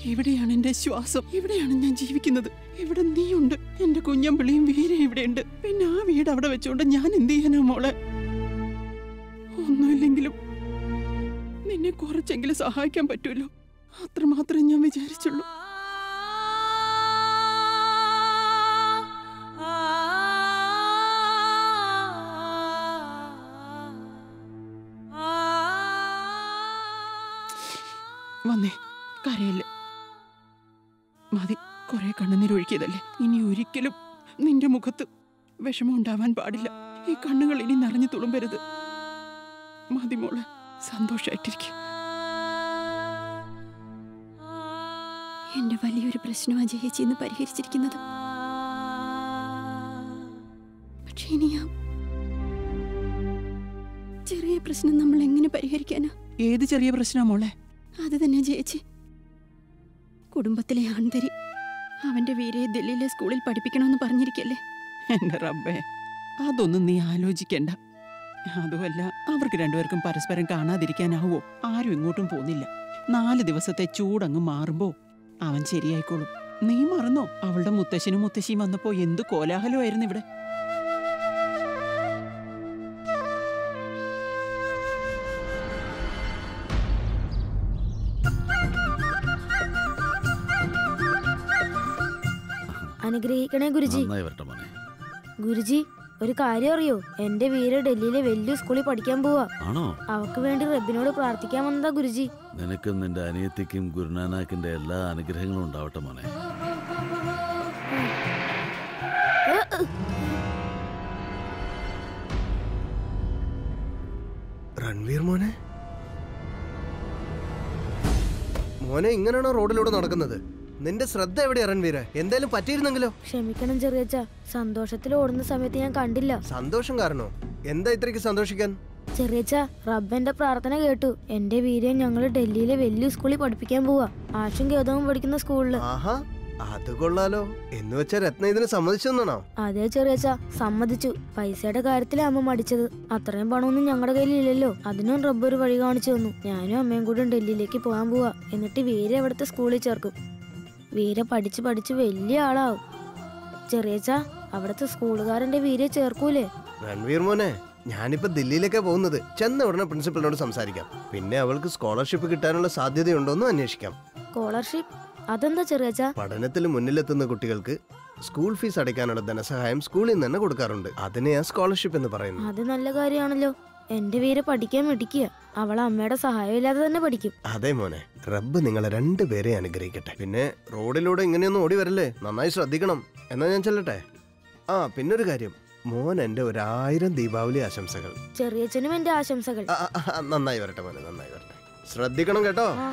ഇവിടെയാണ് എന്റെ ശ്വാസം ഇവിടെയാണ് ഞാൻ ജീവിക്കുന്നത് ഇവിടെ നീയുണ്ട് എന്റെ കുഞ്ഞമ്പിളിയും വീര ഇവിടെയുണ്ട് പിന്നെ ആ വീട് അവിടെ വെച്ചോണ്ട് ഞാൻ എന്ത് ചെയ്യാനാ മോളെ ഒന്നുമില്ലെങ്കിലും നിന്നെ കുറച്ചെങ്കിലും സഹായിക്കാൻ പറ്റുമല്ലോ അത്രമാത്രം ഞാൻ വിചാരിച്ചുള്ളൂ വന്നേ കരയല്ലേ മതി കുറെ കണ്ണുനീരൊഴുക്കിയതല്ലേ ഇനി ഒരിക്കലും നിന്റെ മുഖത്ത് വിഷമം ഉണ്ടാവാൻ പാടില്ല ഈ കണ്ണുകൾ ഇനി നിറഞ്ഞു തുളുമ്പരുത് മതി മോള് സന്തോഷായിട്ടിരിക്കും എന്റെ വലിയൊരു പ്രശ്നമാണ് ചേച്ചി ഇന്ന് പരിഹരിച്ചിരിക്കുന്നത് പക്ഷെ ഇനി ആ ചെറിയ പ്രശ്നം നമ്മൾ എങ്ങനെ പരിഹരിക്കാനാ ഏത് ചെറിയ പ്രശ്നമാ മോളെ അത് തന്നെ ചേച്ചി കുടുംബത്തിലെ ആൺതരി അവന്റെ വീരയെ ഡൽഹിയിലെ സ്കൂളിൽ പഠിപ്പിക്കണമെന്ന് പറഞ്ഞിരിക്കല്ലേ എന്റെ റബ്ബേ അതൊന്നും നീ ആലോചിക്കണ്ട അതുമല്ല അവർക്ക് രണ്ടുപേർക്കും പരസ്പരം കാണാതിരിക്കാനാവോ ആരും ഇങ്ങോട്ടും പോന്നില്ല നാല് ദിവസത്തെ ചൂടങ്ങ് മാറുമ്പോ അവൻ ശരിയായിക്കോളും നീ മറന്നോ അവളുടെ മുത്തശ്ശനും മുത്തശ്ശിയും വന്നപ്പോ എന്ത് കോലാഹലമായിരുന്നു ഇവിടെ അനുഗ്രഹിക്കണേ ഗുരുജി നന്നായി വരട്ടെ മോനെ ഗുരുജി ഒരു കാര്യം അറിയോ എന്റെ വീട് ഡൽഹിയിലെ വലിയ സ്കൂളിൽ പഠിക്കാൻ പോവാ ആണോ അവക്ക് വേണ്ടി റബ്ബിനോട് പ്രാർത്ഥിക്കാൻ വന്നതാ ഗുരുജി നിനക്കും നിന്റെ അനിയത്തിക്കും ഗുരുനാനാക്കിന്റെ എല്ലാ അനുഗ്രഹങ്ങളും ഉണ്ടാവട്ടെ മോനെ രൺവീർ മോനെ മോനെ ഇങ്ങനെയാണോ റോഡിലൂടെ നടക്കുന്നത് നിന്റെ ശ്രദ്ധ എവിടെയാ രൺവീര എന്തേലും പറ്റിയിരുന്നെങ്കിലോ ക്ഷമിക്കണം ചെറിയച്ച സന്തോഷത്തിൽ ഓടുന്ന സമയത്ത് ഞാൻ കണ്ടില്ല സന്തോഷം കാരണോ എന്താ ഇത്രയ്ക്ക് സന്തോഷിക്കാൻ ചെറിയച്ച റബ്ബന്റെ പ്രാർത്ഥന കേട്ടു എന്റെ വീര്യം ഞങ്ങൾ ഡൽഹിയിലെ വലിയ സ്കൂളിൽ പഠിപ്പിക്കാൻ പോവാ ആശും ഗൗതവും പഠിക്കുന്ന സ്കൂളില് ആഹാ അത് കൊള്ളാലോ എന്ന് വെച്ചാ രത്ന ഇതിന് സമ്മതിച്ചെന്നാണോ അതേ ചെറിയച്ച സമ്മതിച്ചു പൈസയുടെ കാര്യത്തിലാ അമ്മ മടിച്ചത് അത്രയും പണമൊന്നും ഞങ്ങളുടെ കയ്യിലില്ലല്ലോ അതിനും റബ്ബ് ഒരു വഴി കാണിച്ചു തന്നു ഞാനും അമ്മയും കൂടെ ഡൽഹിയിലേക്ക് പോകാൻ പോവാ എന്നിട്ട് വീര അവിടുത്തെ സ്കൂളിൽ ചേർക്കും വീര പഠിച്ച് പഠിച്ച് വലിയ ആളാവും ചെറിയച്ച അവിടുത്തെ സ്കൂളുകാരന്റെ വീരെ ചേർക്കൂലേ രൺവീർ മോനെ ഞാനിപ്പോ ദില്ലിയിലേക്കാ പോകുന്നത് ചെന്ന ഉടനെ പ്രിൻസിപ്പലിനോട് സംസാരിക്കാം പിന്നെ അവൾക്ക് സ്കോളർഷിപ്പ് കിട്ടാനുള്ള സാധ്യതയുണ്ടോന്നും അന്വേഷിക്കാം സ്കോളർഷിപ്പ് അതെന്താ ചെറിയച്ച പഠനത്തിൽ മുന്നിലെത്തുന്ന കുട്ടികൾക്ക് സ്കൂൾ ഫീസ് അടയ്ക്കാനുള്ള ധനസഹായം സ്കൂളിൽ നിന്ന് തന്നെ കൊടുക്കാറുണ്ട് അതിനെയാ സ്കോളർഷിപ്പ് എന്ന് പറയുന്നത് അത് നല്ല കാര്യമാണല്ലോ എന്റെ വീര പഠിക്കാൻ മിടിക്കുക അവൾ അമ്മയുടെ സഹായം ഇല്ലാതെ തന്നെ പഠിക്കും അതെ മോനെ റബ്ബ് നിങ്ങളെ രണ്ടുപേരെ അനുഗ്രഹിക്കട്ടെ പിന്നെ റോഡിലൂടെ ഇങ്ങനെയൊന്നും ഓടി വരല്ലേ നന്നായി ശ്രദ്ധിക്കണം എന്നാ ഞാൻ ചെല്ലട്ടെ ആ പിന്നൊരു കാര്യം മോൻ എന്റെ ഒരായിരം ദീപാവലി ആശംസകൾ ചെറിയച്ഛനും എന്റെ ആശംസകൾ ആ, ആ, ആ, നന്നായി വരട്ടെ മോനെ നന്നായി വരട്ടെ ശ്രദ്ധിക്കണം കേട്ടോ ആ.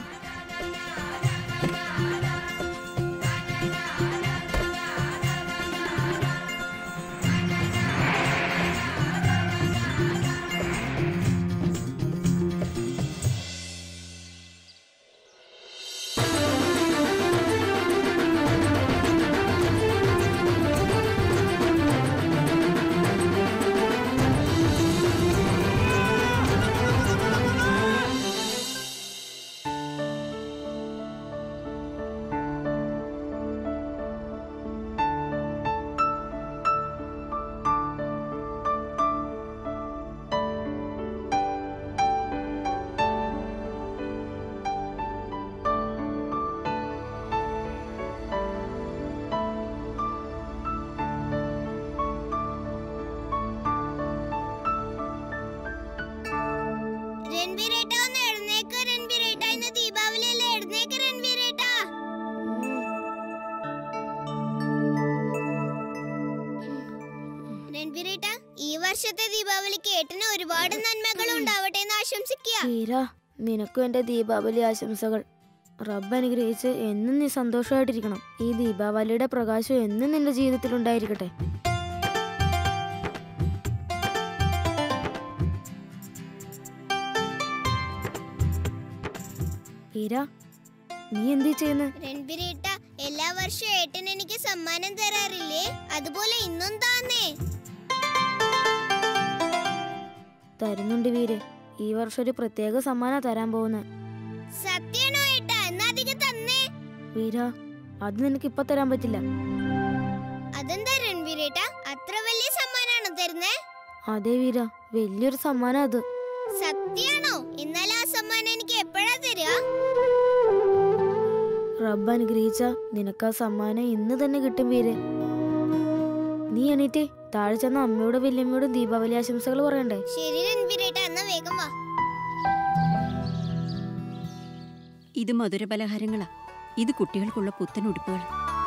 രൺവീരേട്ട ഒന്ന് എഴുന്നേക്ക് രൺവീരേട്ട ഇന്ന് ദീപാവലി അല്ലേ എഴുന്നേക്ക് രൺവീരേട്ട രൺവീരേട്ട ഈ വർഷത്തെ ദീപാവലിക്ക് ഏട്ടന് ഒരുപാട് നന്മകൾ ഉണ്ടാവട്ടെ എന്ന് ആശംസിക്കുക വീര നിനക്കും എന്റെ ദീപാവലി ആശംസകൾ റബ്ബ് അനുഗ്രഹിച്ച് എന്നും നീ സന്തോഷമായിട്ടിരിക്കണം ഈ ദീപാവലിയുടെ പ്രകാശം എന്നും നിന്റെ ജീവിതത്തിൽ ഉണ്ടായിരിക്കട്ടെ വീര നീ എന്തീ ചെയ്യുന്നത് രൺവീരേട്ട എല്ലാ വർഷവും ഏട്ടൻ എനിക്ക് സമ്മാനം തരാറില്ലേ അതുപോലെ ഇന്നും താന്നേ തരുന്നുണ്ട് വീര് ഈ വർഷം ഒരു പ്രത്യേക സമ്മാനം തരാൻ പോകുന്നത് സത്യാണോ ഏട്ടാ എന്നാ അധികം തന്നേ വീര അത് നിനക്ക് ഇപ്പൊ തരാൻ പറ്റില്ല അതെന്താ രൺവീരേട്ട അത്ര വലിയ സമ്മാനാണോ തരുന്നേ അതെ വീര വലിയൊരു സമ്മാനം അത് സത്യാണോ എന്നാൽ ആ സമ്മാനം എനിക്ക് എപ്പോഴാ തരിക റബ്ബ് അനുഗ്രഹിച്ച നിനക്ക് ആ സമ്മാനം ഇന്ന് തന്നെ കിട്ടും വീര് നീ എണീറ്റേ താഴെ ചെന്ന അമ്മയോടും വല്യമ്മയോടും ദീപാവലി ആശംസകൾ പറയണ്ടേ ശരി രൺവീരേട്ട എന്നാ വേഗം വാ ഇത് മധുരപലഹാരങ്ങളാ ഇത് കുട്ടികൾക്കുള്ള പുത്തൻ ഉടുപ്പുകൾ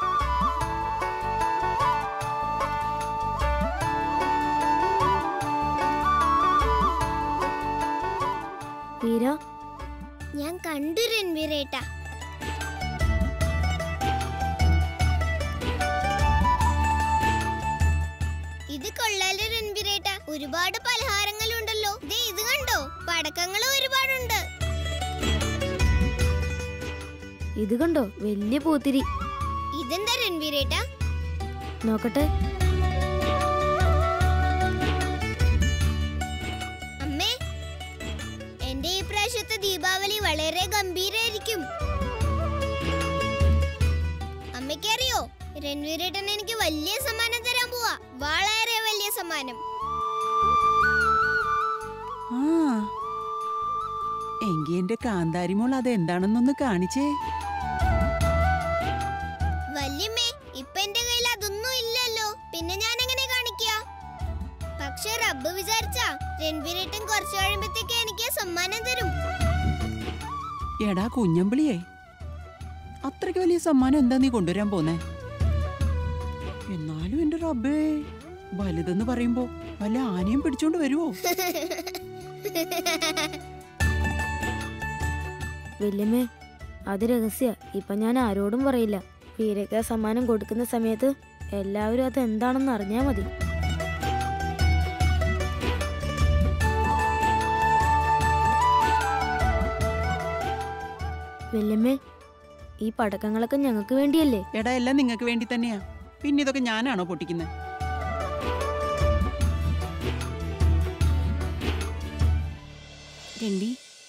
വീര ഞാൻ കണ്ടു രൺവീരേട്ട ഇത് കൊള്ളാലോ രൺവീരേട്ട ഒരുപാട് പലഹാരങ്ങളുണ്ടല്ലോ ദേ ഇത് കണ്ടോ പടക്കങ്ങളും ഒരുപാടുണ്ട് ഇത് കണ്ടോ വലിയ പൂത്തിരി ഇതെന്താ രൺവീരേട്ട നോക്കട്ടെ അമ്മേ എന്റെ ഈ പ്രാവശ്യത്തെ ദീപാവലി വളരെ ഗംഭീരായിരിക്കും അമ്മയ്ക്കറിയോ രൺവീരേട്ടൻ എനിക്ക് വലിയ സമ്മാനം തരാൻ പോവാ വളരെ വലിയ സമ്മാനം ആ എങ്കി എന്റെ കാന്താരിമോൾ അതെന്താണെന്നൊന്ന് കാണിച്ചേ വല്യമ്മേ ഇപ്പൊ എന്റെ കയ്യിൽ അതൊന്നും ഇല്ലല്ലോ പിന്നെ ഞാൻ എങ്ങനെ കാണിക്കാ പക്ഷെ റബ്ബ് വിചാരിച്ചാ രൺവീരേട്ടൻ കുറച്ചു കഴിയുമ്പത്തേക്ക് എനിക്ക് സമ്മാനം തരും എടാ കുഞ്ഞമ്പിളിയേ അത്രയ്ക്ക് വലിയ സമ്മാനം എന്താ നീ കൊണ്ടുവരാൻ പോന്നേ എന്നാലും എന്റെ റബ്ബേ വലുതെന്ന് പറയുമ്പോ വല്ല ആനയും പിടിച്ചോണ്ട് വരുവോ വല്യമ്മേ അത് രഹസ്യ ഇപ്പൊ ഞാൻ ആരോടും പറയില്ല വീരയ്ക്ക് ആ സമ്മാനം കൊടുക്കുന്ന സമയത്ത് എല്ലാവരും അത് എന്താണെന്ന് അറിഞ്ഞാ മതി വല്യമ്മേ ഈ പടക്കങ്ങളൊക്കെ ഞങ്ങൾക്ക് വേണ്ടിയല്ലേ എടാ എല്ലാം നിങ്ങൾക്ക് വേണ്ടി തന്നെയാ പിന്നെ ഇതൊക്കെ ഞാനാണോ പൊട്ടിക്കുന്നത് രണ്ടി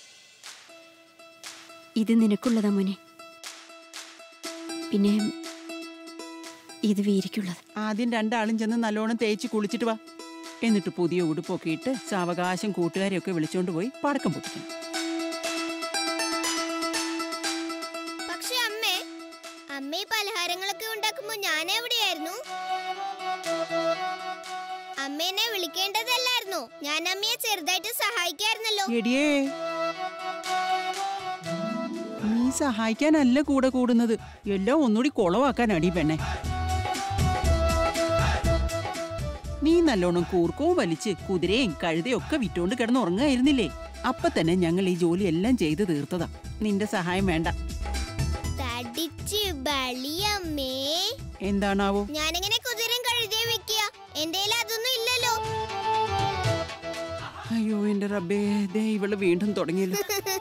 ഇത് നിനക്കുള്ളതാ മോനെ പിന്നെ ഇത് വീരയ്ക്കുള്ളത് ആദ്യം രണ്ടാളും ചെന്ന് നല്ലോണം തേച്ച് കുളിച്ചിട്ട് വാ എന്നിട്ട് പുതിയ ഉടുപ്പൊക്കെ ഇട്ട് സാവകാശം കൂട്ടുകാരെയൊക്കെ വിളിച്ചോണ്ട് പോയി പടക്കം പൊട്ടിക്കണം പക്ഷെ അമ്മേ അമ്മ ഈ പലഹാരങ്ങളൊക്കെ ഉണ്ടാക്കുമ്പോ ഞാൻ എവിടെയായിരുന്നു അമ്മേനെ വിളിക്കേണ്ടതല്ലായിരുന്നോ ഞാൻ അമ്മയെ ചെറുതായിട്ട് സഹായിക്കായിരുന്നല്ലോ എടിയേ നീ സഹായിക്കാനല്ല കൂടെ കൂടുന്നത് എല്ലാം ഒന്നുകൂടി കുളവാക്കാനടി പെണ്ണെ നീ നല്ലോണം കൂർക്കവും വലിച്ച് കുതിരയും കഴുതയും ഒക്കെ വിറ്റോണ്ട് കിടന്ന് ഉറങ്ങായിരുന്നില്ലേ അപ്പൊ തന്നെ ഞങ്ങൾ ഈ ജോലി എല്ലാം ചെയ്ത് തീർത്തതാ നിന്റെ സഹായം വേണ്ട തടിച്ച് ബളിയമ്മേ എന്താണാവോ ഞാനെങ്ങനെ കുതിരയും കഴുതിയെ വെക്കുക എന്റെ കയ്യിൽ അതൊന്നും ഇല്ലല്ലോ അയ്യോ എന്റെ റബ്ബേ ദേ ഇവള് വീണ്ടും തുടങ്ങിയല്ലോ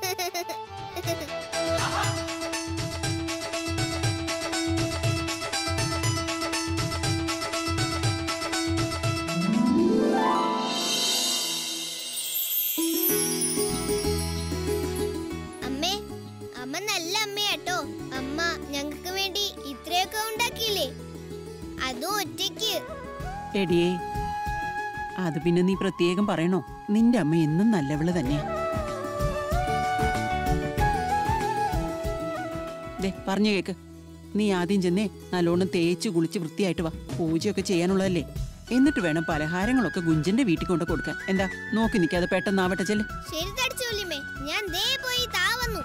അമ്മേ അമ്മ നല്ല അമ്മയാട്ടോ അമ്മ ഞങ്ങൾക്ക് വേണ്ടി ഇത്രയൊക്കെ ഉണ്ടാക്കിയില്ലേ അതും ഒറ്റയ്ക്ക് എടിയേ അത് പിന്നെ നീ പ്രത്യേകം പറയണോ നിന്റെ അമ്മ എന്നും നല്ലവള് തന്നെയാ ദേ പറഞ്ഞു കേക്ക് നീ ആദ്യം ചെന്നേ നല്ലോണം തേച്ച് കുളിച്ച് വൃത്തിയായിട്ട് വാ പൂജയൊക്കെ ചെയ്യാനുള്ളതല്ലേ എന്നിട്ട് വേണം പലഹാരങ്ങളൊക്കെ ഗുഞ്ചന്റെ വീട്ടിൽ കൊണ്ട് കൊടുക്കാൻ എന്താ നോക്കി നിൽക്കാതെ പെട്ടെന്നാവട്ടെ ചെല്ലേ ശരി തടിച്ചു വല്യമ്മേ ഞാൻ ദേ പോയി താ വന്നു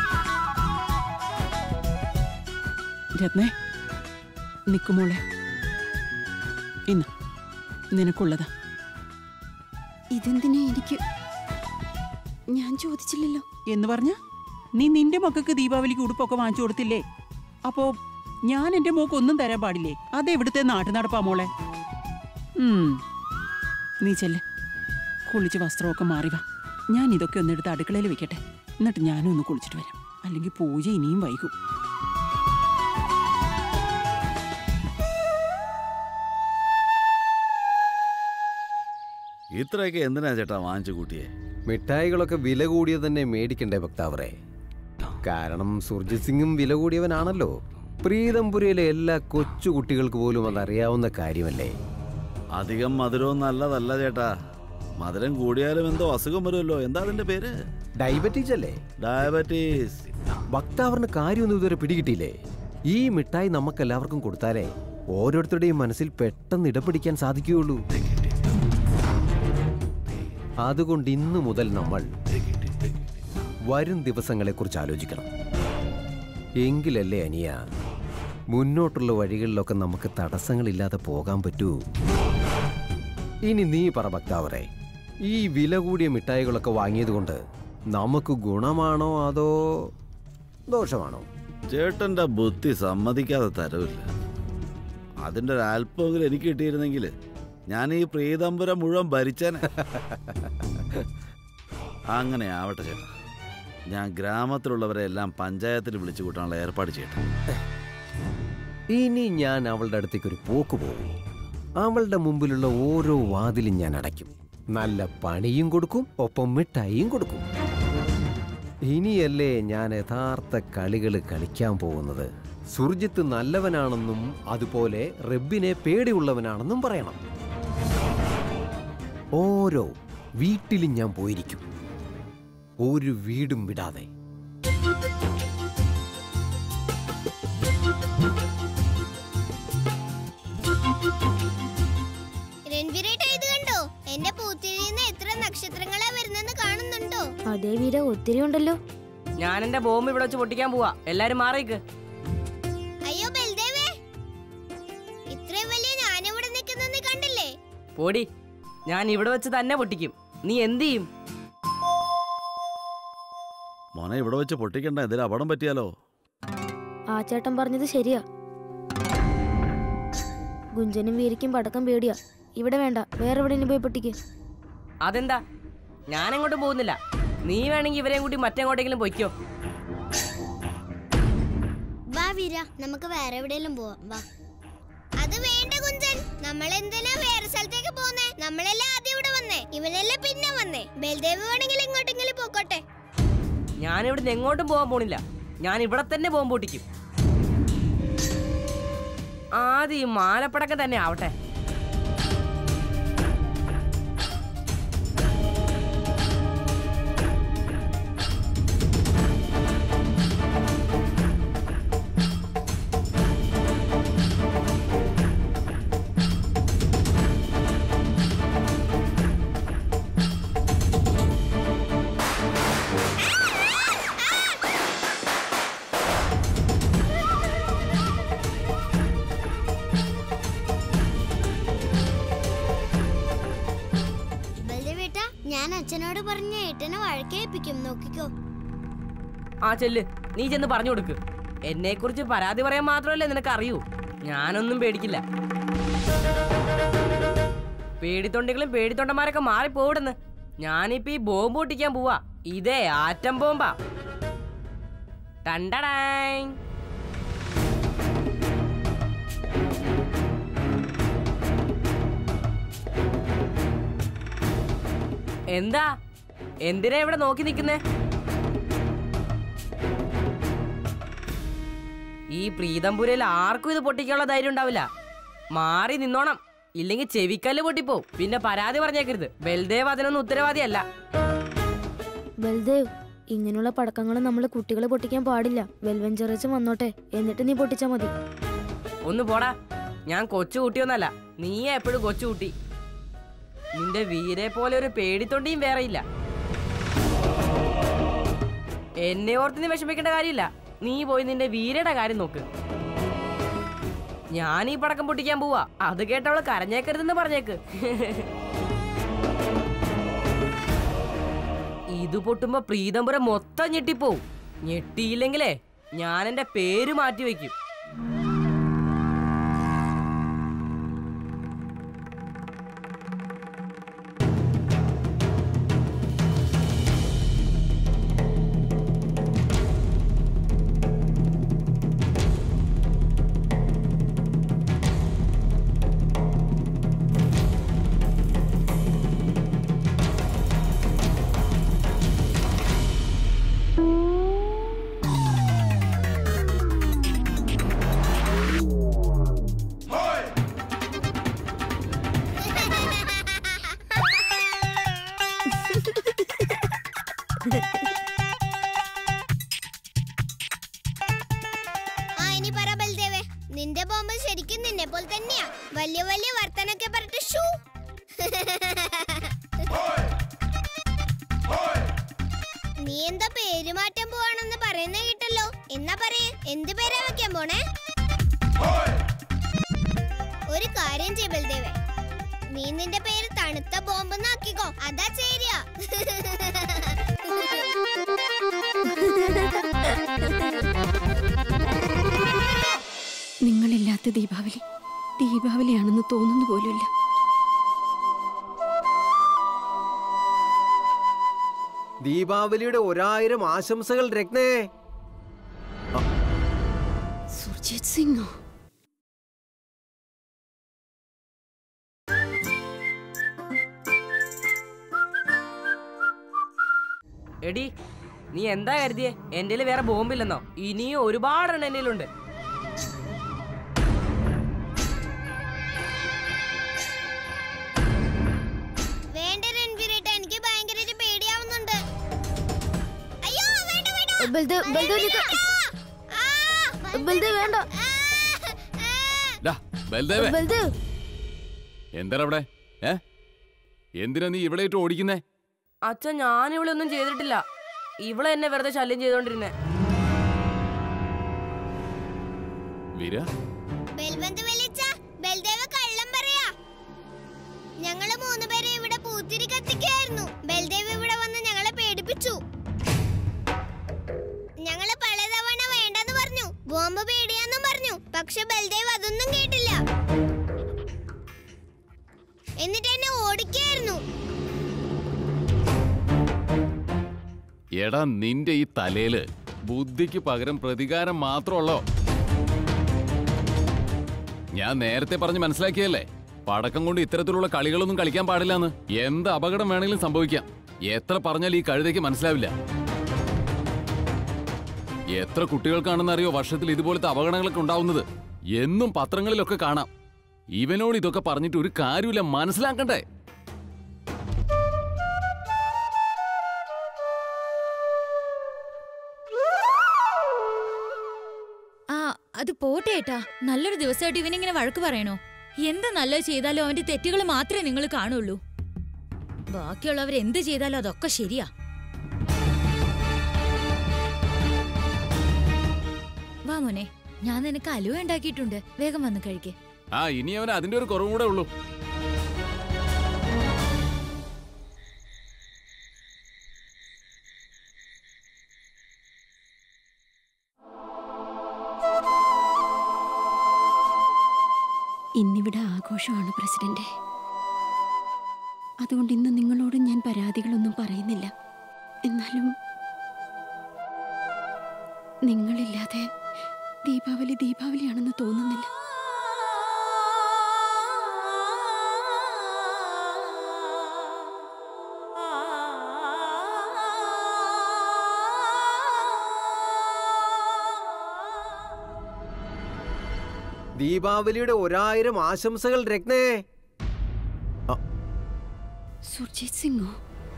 രത്നേ നിക്കുമോളെ ഇന്ന് നിനക്കുള്ളതാ ഇതെന്തിനാ എനിക്ക് ഞാൻ ചോദിച്ചില്ലല്ലോ എന്ന് പറഞ്ഞ നീ നിന്റെ മക്കൾക്ക് ദീപാവലിക്ക് ഉടുപ്പൊക്കെ വാങ്ങിച്ചു കൊടുത്തില്ലേ അപ്പോ ഞാൻ എന്റെ മോക്ക് ഒന്നും തരാൻ പാടില്ലേ അത് എവിടുത്തെ നാട്ടു നടപ്പാ മോളെ ഉം. നീ ചെല്ല് കുളിച്ച് വസ്ത്രമൊക്കെ മാറി വാ ഞാൻ ഇതൊക്കെ ഒന്ന് എടുത്ത് അടുക്കളയിൽ വെക്കട്ടെ എന്നിട്ട് ഞാനും ഒന്ന് കുളിച്ചിട്ട് വരാം അല്ലെങ്കിൽ പൂജ ഇനിയും വൈകും ഇത്രയൊക്കെ എന്തിനാ ചേട്ടാ വാങ്ങിച്ചു കൂട്ടിയേ മിഠായികളൊക്കെ വില കൂടിയത് തന്നെ മേടിക്കണ്ടേ ഭക്താവറെ കാരണം സുർജിത് സിംഗും വില കൂടിയവനാണല്ലോ പ്രീതംപുരയിലെ എല്ലാ കൊച്ചു കുട്ടികൾക്ക് പോലും അതറിയാവുന്ന കാര്യമല്ലേ അധികം മധുരവും നല്ലതല്ല ചേട്ടാ മധുരം കൂടിയാലും എന്തോ അസുഖം വരുമല്ലോ എന്താ അതിന്റെ പേര് ഡയബറ്റീസ് അല്ലേ ഡയബറ്റീസ് ഭക്താവറിന് കാര്യമൊന്നും ഇതുവരെ പിടികിട്ടിയില്ലേ ഈ മിഠായി നമുക്കെല്ലാവർക്കും കൊടുത്താലേ ഓരോരുത്തരുടെയും മനസ്സിൽ പെട്ടെന്ന് ഇടപിടിക്കാൻ സാധിക്കുകയുള്ളൂ അതുകൊണ്ട് ഇന്നു മുതൽ നമ്മൾ വരും ദിവസങ്ങളെക്കുറിച്ച് ആലോചിക്കണം എങ്കിലല്ലേ അനിയ മുന്നോട്ടുള്ള വഴികളിലൊക്കെ നമുക്ക് തടസ്സങ്ങളില്ലാതെ പോകാൻ പറ്റൂ ഇനി നീ പറ ഭക്താവറെ ഈ വില കൂടിയ മിഠായികളൊക്കെ വാങ്ങിയതുകൊണ്ട് നമുക്ക് ഗുണമാണോ അതോ ദോഷമാണോ ചേട്ടന്റെ ബുദ്ധി സമ്മതിക്കാതെ തരവില്ല അതിന്റെ ഒരു അല്പമെങ്കിലും എനിക്ക് കിട്ടിയിരുന്നെങ്കിൽ ഞാൻ ഈ പ്രീതംബരം മുഴുവൻ ഭരിച്ചേനെ അങ്ങനെ ആവട്ടെ ചേട്ടാ ഞാൻ ഗ്രാമത്തിലുള്ളവരെ എല്ലാം പഞ്ചായത്തിൽ വിളിച്ചു കൂട്ടാനുള്ള ഏർപ്പാട് ചെയ്യട്ടെ ഇനി ഞാൻ അവളുടെ അടുത്തേക്ക് ഒരു പോക്ക് പോകും അവളുടെ മുമ്പിലുള്ള ഓരോ വാതിലും ഞാൻ അടയ്ക്കും നല്ല പണിയും കൊടുക്കും ഒപ്പം മിഠായിയും കൊടുക്കും ഇനിയല്ലേ ഞാൻ യഥാർത്ഥ കളികൾ കളിക്കാൻ പോകുന്നത് സുർജിത്ത് നല്ലവനാണെന്നും അതുപോലെ റബ്ബിനെ പേടിയുള്ളവനാണെന്നും പറയണം ഓരോ വീട്ടിലും ഞാൻ പോയിരിക്കും ഒരു വീടും വിടാതെ രൺവീരേട്ട ഇത് കണ്ടോ എന്റെ പൂത്തിരിന്ന് എത്ര നക്ഷത്രങ്ങളാ വരുന്നെന്ന് കാണുന്നുണ്ടോ അതേ വീര ഒത്തിരി ഉണ്ടല്ലോ ഞാൻ എന്റെ ബോംബ് ഇവിടെ വെച്ച് പൊട്ടിക്കാൻ പോവാ എല്ലാരും മാറിക്ക് അയ്യോ ബൽദേവേ ഇത്രയും വലിയ ഞാനിവിടെ നിൽക്കുന്നെന്ന് കണ്ടില്ലേ പോടി ഞാൻ ഇവിടെ വെച്ച് തന്നെ പൊട്ടിക്കും നീ എന്ത് ചെയ്യും മോനെ ഇവിടെ വെച്ച് പൊട്ടിക്കണ്ട എന്തെങ്കിലും അപകടം പറ്റിയാലോ ആ ചേട്ടൻ പറഞ്ഞത് ശരിയാ ഗുഞ്ചനും വീരിക്കും പടക്കം പേടിയാ ഇവിടെ വേണ്ട വേറെ എവിടെയും പോയി പൊട്ടിക്ക് അതെന്താ ഞാൻ എങ്ങോട്ടും പോകുന്നില്ല നീ വേണമെങ്കിൽ ഇവരെയും കൂട്ടി മറ്റെങ്ങോട്ടെങ്കിലും പൊയ്ക്കോ വാ വീര നമുക്ക് വേറെ എവിടെയെങ്കിലും പോവാം വാ അത് വേണ്ട കുഞ്ചൻ നമ്മൾ എന്തിനാ വേറെ സ്ഥലത്തേക്ക് പോന്നേ നമ്മളെല്ലാം ആദ്യം ഇവിടെ വന്നേ ഇവനല്ലേ പിന്നെ വന്നേ ബൽദേവ് വേണമെങ്കിൽ ഇങ്ങോട്ടെങ്കിലും പോക്കോട്ടെ ഞാൻ ഇവിടുന്ന് എങ്ങോട്ടും പോകാൻ പോണില്ല ഞാൻ ഇവിടെ തന്നെ ബോംബ് പൊട്ടിക്കും ആദ്യം ഈ മാലപ്പടക്കം തന്നെ ആവട്ടെ ബൽദേവേട്ട ഞാൻ അച്ഛനോട് പറഞ്ഞ ഏട്ടനെ വഴക്കേൽപ്പിക്കും നോക്കിക്കോ ആ ചെല്ല് നീ ചെന്ന് പറഞ്ഞു കൊടുക്ക് എന്നെ കുറിച്ച് പരാതി പറയാൻ മാത്രമല്ലേ നിനക്ക് അറിയൂ ഞാനൊന്നും പേടിക്കില്ല പേടിത്തൊണ്ടികളും പേടിത്തൊണ്ടന്മാരൊക്കെ മാറിപ്പോവിടുന്ന് ഞാനിപ്പോ ഈ ബോംബ് പൊട്ടിക്കാൻ പോവാ ഇതേ ആറ്റം ബോംബാ ടണ്ടടായ് എന്താ എന്തിനാ ഇവിടെ നോക്കി നിൽക്കുന്നേ ഈ പ്രീതംപുരയിൽ ആർക്കും ഇത് പൊട്ടിക്കാനുള്ള ധൈര്യം ഉണ്ടാവില്ല മാറി നിന്നോണം ഇല്ലെങ്കിൽ ചെവിക്കല്ല് പൊട്ടിപ്പോവും പിന്നെ പരാതി പറഞ്ഞേക്കരുത് ബൽദേവ് അതിനൊന്നും ഉത്തരവാദിയല്ല ബൽദേവ് ഇങ്ങനെയുള്ള പടക്കങ്ങൾ നമ്മൾ കുട്ടികളെ പൊട്ടിക്കാൻ പാടില്ല വെൽവെഞ്ചറച്ച് വന്നോട്ടെ എന്നിട്ട് നീ പൊട്ടിച്ചാ മതി ഒന്ന് പോടാ ഞാൻ കൊച്ചു കുട്ടിയൊന്നല്ല നീ എപ്പോഴും കൊച്ചു കുട്ടി നിന്റെ വീരെ പോലെ ഒരു പേടിത്തൊണ്ടിയും വേറെ ഇല്ല എന്നെ ഓർത്ത് നീ വിഷമിക്കേണ്ട കാര്യമില്ല നീ പോയി നിന്റെ വീരയുടെ കാര്യം നോക്ക് ഞാൻ ഈ പടക്കം പൊട്ടിക്കാൻ പോവാ അത് കേട്ടവള് കരഞ്ഞേക്കരുതെന്ന് പറഞ്ഞേക്ക് ഇത് പൊട്ടുമ്പോ പ്രീതംപുരം മൊത്തം ഞെട്ടിപ്പോവും ഞെട്ടിയില്ലെങ്കിലേ ഞാൻ എന്റെ പേര് മാറ്റി വെക്കും ഇനി പറ ബൽദേവേ നിന്റെ ബോംബ് ശരിക്കും നിന്നെ പോലെ തന്നെയാ വലിയ വലിയ വർത്തനൊക്കെ പറഞ്ഞിട്ട് ഷൂ നീ എന്താ പേര് മാറ്റാൻ പോവാണെന്ന് പറയുന്ന കേട്ടല്ലോ എന്നാ പറയേ എന്ത് പേരാ വെക്കാൻ പോണേ ഒരു കാര്യം ചെയ്യ ബൽദേവേ നീ നിന്റെ പേര് തണുത്ത ബോംബ് നാക്കിക്കോ അതാ ചേരിയ നിങ്ങളില്ലാത്ത ദീപാവലി ദീപാവലിയാണെന്ന് തോന്നുന്നു പോലുമില്ല ദീപാവലിയുടെ ഒരായിരം ആശംസകൾ രത്നേ സുർജിത് സിംഗോ എടി നീ എന്താ കരുതിയേ എന്റെ വേറെ ബോംബില്ലെന്നോ ഇനിയും ഒരുപാടെണ്ണം എന്റെ ഉണ്ട് വേണ്ട രൺവീരേട്ട എനിക്ക് ഭയങ്കരമായിട്ട് പേടിയാവുന്നുണ്ട് അയ്യോ വേണ്ട വേണ്ട ബൽദേവ് ബൽദേവ് നിക്ക. ആ, ബൽദേവ് വേണ്ട ആ, ആ. ഡാ, ബൽദേവേ ബൽദേവ് എന്താ അവിടെ ഏ എന്തിനാ നീ ഇവിടെ ഇട്ട് ഓടിക്കുന്നേ അച്ഛൻ ഞാൻ ഇവിടെ ഒന്നും ചെയ്തിട്ടില്ല ഇവളെ എന്നെ വെറുതെ ശല്യം ചെയ്തോണ്ടിരുന്നേ വീര ബൽവന്ത് വലിച്ച ബൽദേവ് കള്ളം പറയാ ഞങ്ങള് മൂന്ന് പേരെ ഇവിടെ പൂത്തിരി കത്തിക്കായിരുന്നു ബൽദേവ് ഇവിടെ വന്ന് ഞങ്ങളെ പേടിപ്പിച്ചു ഞങ്ങള് പലതവണ വേണ്ടെന്ന് പറഞ്ഞു ബോംബ് പേടിയാന്നും പറഞ്ഞു പക്ഷെ ബൽദേവ് അതൊന്നും കേട്ടില്ല എന്നിട്ട് എന്നെ ഓടിക്കായിരുന്നു എടാ നിന്റെ ഈ തലയില് ബുദ്ധിക്ക് പകരം പ്രതികാരം മാത്രമുള്ളോ ഞാൻ നേരത്തെ പറഞ്ഞ് മനസ്സിലാക്കിയല്ലേ പടക്കം കൊണ്ട് ഇത്തരത്തിലുള്ള കളികളൊന്നും കളിക്കാൻ പാടില്ലെന്ന് എന്ത് അപകടം വേണമെങ്കിലും സംഭവിക്കാം എത്ര പറഞ്ഞാൽ ഈ കഴുതയ്ക്ക് മനസ്സിലാവില്ല എത്ര കുട്ടികൾക്കാണെന്നറിയോ വർഷത്തിൽ ഇതുപോലത്തെ അപകടങ്ങളൊക്കെ ഉണ്ടാവുന്നത് എന്നും പത്രങ്ങളിലൊക്കെ കാണാം ഇവനോട് ഇതൊക്കെ പറഞ്ഞിട്ട് ഒരു കാര്യമില്ല മനസ്സിലാക്കണ്ടേ ആ അത് പോട്ടെ ഏട്ടാ നല്ലൊരു ദിവസമായിട്ട് ഇവനിങ്ങനെ വഴക്ക് പറയണോ എന്ത് നല്ലത് ചെയ്താലും അവന്റെ തെറ്റുകൾ മാത്രമേ നിങ്ങൾ കാണുള്ളൂ ബാക്കിയുള്ളവർ എന്ത് ചെയ്താലും അതൊക്കെ ശരിയാ വാ മോനെ ഞാൻ നിനക്ക് അലുവ ഉണ്ടാക്കിയിട്ടുണ്ട് വേഗം വന്ന് കഴിക്കേ ആ ഇനി അവൻ അതിന്റെ ഒരു കുറവും കൂടെ ഉള്ളൂ ഇന്നിവിടെ ആഘോഷമാണ് പ്രസിഡന്റ് അതുകൊണ്ട് ഇന്ന് നിങ്ങളോട് ഞാൻ പരാതികളൊന്നും പറയുന്നില്ല എന്നാലും നിങ്ങളില്ലാതെ ദീപാവലി ദീപാവലിയാണെന്ന് തോന്നുന്നില്ല ദീപാവലിയുടെ ഒരായിരം ആശംസകൾ രത്നേ സുർജിത് സിംഗോ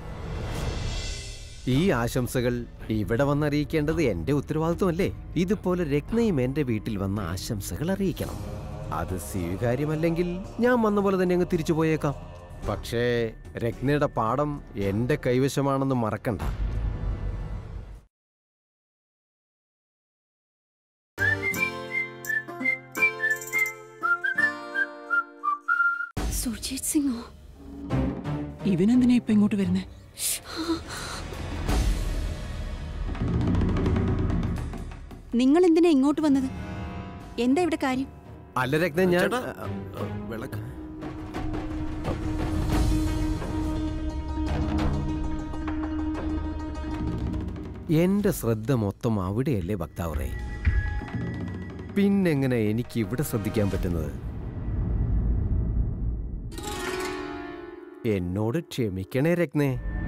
ഈ ആശംസകൾ ഇവിടെ വന്നറിയിക്കേണ്ടത് എന്റെ ഉത്തരവാദിത്വമല്ലേ ഇതുപോലെ രത്നയും എന്റെ വീട്ടിൽ വന്ന ആശംസകൾ അറിയിക്കണം അത് സ്വീകാര്യമല്ലെങ്കിൽ ഞാൻ വന്ന പോലെ തന്നെ അങ്ങ് തിരിച്ചു പോയേക്കാം പക്ഷേ രത്നയുടെ പാഠം എന്റെ കൈവശമാണെന്ന് മറക്കണ്ട സുർജിത് സിംഗോ ഇവനെന്തിനാ ഇപ്പൊ ഇങ്ങോട്ട് വരുന്നേ നിങ്ങൾ എന്തിനാ ഇങ്ങോട്ട് വന്നത് എന്താ ഇവിടെ കാര്യം അല്ല രത്ന ഞാൻ ചേട്ടാ, വിളക്ക് എന്റെ ശ്രദ്ധ മൊത്തം അവിടെയല്ലേ ഭക്താവറേ പിന്നെങ്ങനെ എനിക്ക് ഇവിടെ ശ്രദ്ധിക്കാൻ പറ്റുന്നത് എന്നോട് ക്ഷമിക്കണേ രത്നേ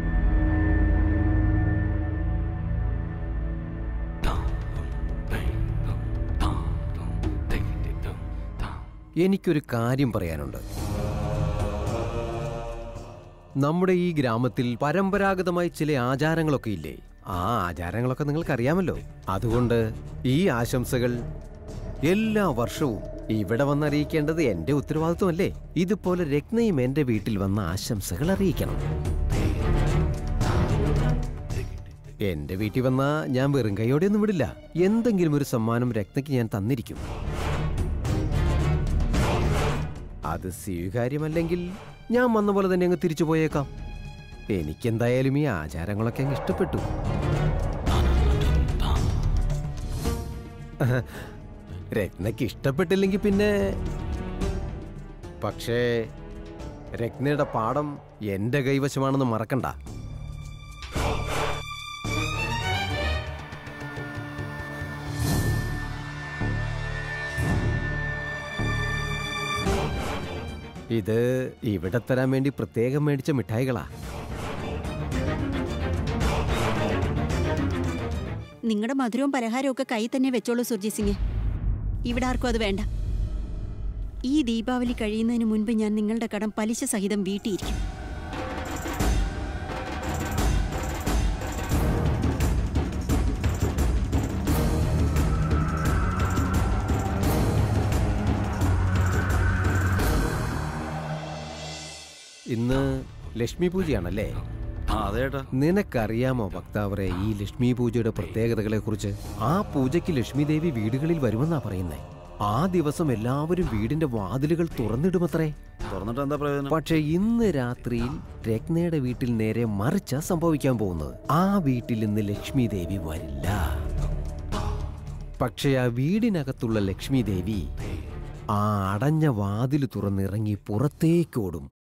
എനിക്കൊരു കാര്യം പറയാനുണ്ട് നമ്മുടെ ഈ ഗ്രാമത്തിൽ പരമ്പരാഗതമായി ചില ആചാരങ്ങളൊക്കെ ഇല്ലേ ആ ആചാരങ്ങളൊക്കെ നിങ്ങൾക്ക് അറിയാമല്ലോ അതുകൊണ്ട് ഈ ആശംസകൾ എല്ലാ വർഷവും ഇവിടെ വന്നറിയിക്കേണ്ടത് എന്റെ ഉത്തരവാദിത്വമല്ലേ ഇതുപോലെ രത്നയും എന്റെ വീട്ടിൽ വന്ന ആശംസകൾ അറിയിക്കണം എന്റെ വീട്ടിൽ വന്നാ ഞാൻ വെറും കൈയോടെയൊന്നും വിടില്ല എന്തെങ്കിലും ഒരു സമ്മാനം രത്നയ്ക്ക് ഞാൻ തന്നിരിക്കും അത് സ്വീകാര്യമല്ലെങ്കിൽ ഞാൻ വന്ന പോലെ തന്നെ അങ്ങ് തിരിച്ചു പോയേക്കാം എനിക്കെന്തായാലും ഈ ആചാരങ്ങളൊക്കെ അങ്ങ് ഇഷ്ടപ്പെട്ടു രത്നയ്ക്ക് ഇഷ്ടപ്പെട്ടില്ലെങ്കിൽ പിന്നെ പക്ഷേ രത്നയുടെ പാഠം എന്റെ കൈവശമാണെന്ന് മറക്കണ്ട ഇത് ഇവിടെ തരാൻ വേണ്ടി പ്രത്യേകം മേടിച്ച മിഠായികളാ നിങ്ങളുടെ മധുരവും പലഹാരവും ഒക്കെ കൈ തന്നെ വെച്ചോളൂ സുർജി സിംഗ് ഇവിടെ ആർക്കും അത് വേണ്ട ഈ ദീപാവലി കഴിയുന്നതിന് മുൻപ് ഞാൻ നിങ്ങളുടെ കടം പലിശ സഹിതം വീട്ടിയിരിക്കും ഇന്ന് ലക്ഷ്മി പൂജയാണല്ലേ ആ അതേട്ടാ നിനക്കറിയാമോ ഭക്താവറെ ഈ ലക്ഷ്മി പൂജയുടെ പ്രത്യേകതകളെ കുറിച്ച് ആ പൂജയ്ക്ക് ലക്ഷ്മി ദേവി വീടുകളിൽ വരുമെന്നാ പറയുന്നേ ആ ദിവസം എല്ലാവരും വീടിന്റെ വാതിലുകൾ തുറന്നിടുമത്രേ തുറന്നിട്ട് എന്താ പ്രയോജനം പക്ഷെ ഇന്ന് രാത്രിയിൽ രത്നയുടെ വീട്ടിൽ നേരെ മറിച്ച സംഭവിക്കാൻ പോകുന്നത് ആ വീട്ടിൽ ഇന്ന് ലക്ഷ്മി ദേവി വരില്ല പക്ഷെ ആ വീടിനകത്തുള്ള ലക്ഷ്മി ദേവി ആ അടഞ്ഞ വാതിൽ തുറന്നിറങ്ങി പുറത്തേക്കോടും